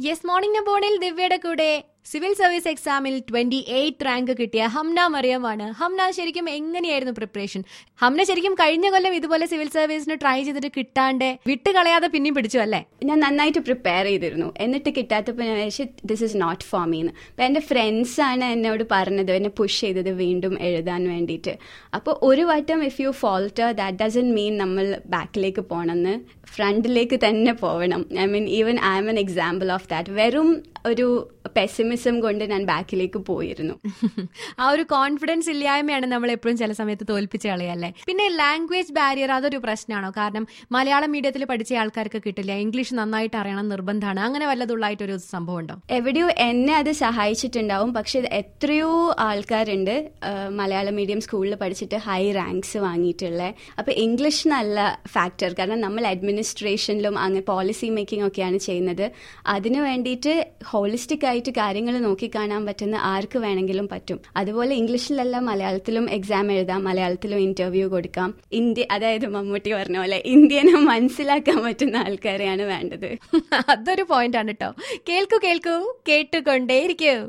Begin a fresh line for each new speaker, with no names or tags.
yes morning നമ്പോണിൽ ദിവ്യയുടെ കൂടെ സിവിൽ സർവീസ് എക്സാമിൽ ട്വന്റി എയ്റ്റ് റാങ്ക് കിട്ടിയ ഹംന മറിയമാണ് ഹംന ശരിക്കും എങ്ങനെയായിരുന്നു പ്രിപ്പറേഷൻ ഹംന ശരിക്കും കഴിഞ്ഞ കൊല്ലം ഇതുപോലെ സിവിൽ സർവീസിന് ട്രൈ ചെയ്തിട്ട് കിട്ടാണ്ട് വിട്ടുകളയാതെ പിന്നെയും പിടിച്ചു അല്ലേ
ഞാൻ നന്നായിട്ട് പ്രിപ്പയർ ചെയ്തിരുന്നു എന്നിട്ട് കിട്ടാത്തപ്പോൾ ഞാൻ വിചാരിച്ചു this is not for me എന്ന് അപ്പം എൻ്റെ ഫ്രണ്ട്സാണ് എന്നോട് പറഞ്ഞത് എന്നെ പുഷ് ചെയ്തത് വീണ്ടും എഴുതാൻ വേണ്ടിയിട്ട് അപ്പോൾ ഒരു വട്ടം if you falter that doesn't mean നമ്മൾ ബാക്കിലേക്ക് പോകണമെന്ന് ഫ്രണ്ടിലേക്ക് തന്നെ പോകണം I mean even I am an example of that വെറും ഒരു പെസിമിസം കൊണ്ട് ഞാൻ ബാക്കിലേക്ക് പോയിരുന്നു
ആ ഒരു കോൺഫിഡൻസ് ഇല്ലായ്മയാണ് നമ്മൾ എപ്പോഴും ചില സമയത്ത് തോൽപ്പിച്ച് കളയല്ലേ പിന്നെ ലാംഗ്വേജ് ബാരിയർ അതൊരു പ്രശ്നമാണോ കാരണം മലയാളം മീഡിയത്തിൽ പഠിച്ച ആൾക്കാർക്ക് കിട്ടില്ല ഇംഗ്ലീഷ് നന്നായിട്ട് അറിയണം നിർബന്ധമാണ് അങ്ങനെ വല്ലതുള്ളായിട്ടൊരു സംഭവം ഉണ്ടോ
എവിടെയോ എന്നെ അത് സഹായിച്ചിട്ടുണ്ടാവും പക്ഷെ എത്രയോ ആൾക്കാരുണ്ട് ആ, മലയാളം മീഡിയം സ്കൂളിൽ പഠിച്ചിട്ട് ഹൈ റാങ്ക്സ് വാങ്ങിയിട്ടുള്ള അപ്പോൾ ഇംഗ്ലീഷ് നല്ല ഫാക്ടർ കാരണം നമ്മൾ അഡ്മിനിസ്ട്രേഷനിലും അങ്ങനെ പോളിസി മേക്കിംഗ് ഒക്കെയാണ് ചെയ്യുന്നത് അതിനു വേണ്ടിയിട്ട് ഹോളിസ്റ്റിക് ആയിട്ട് കാര്യങ്ങൾ നോക്കിക്കാണാൻ പറ്റുന്ന ആർക്ക് വേണമെങ്കിലും പറ്റും അതുപോലെ ഇംഗ്ലീഷിലല്ല മലയാളത്തിലും എക്സാം എഴുതാം മലയാളത്തിലും ഇന്റർവ്യൂ കൊടുക്കാം ഇന്ത്യ അതായത് മമ്മൂട്ടി പറഞ്ഞ പോലെ ഇന്ത്യനെ മനസ്സിലാക്കാൻ പറ്റുന്ന ആൾക്കാരെയാണ് വേണ്ടത്
അതൊരു പോയിന്റ് ആണ് കേട്ടോ കേൾക്കൂ കേൾക്കൂ കേട്ടുകൊണ്ടേയിരിക്കൂ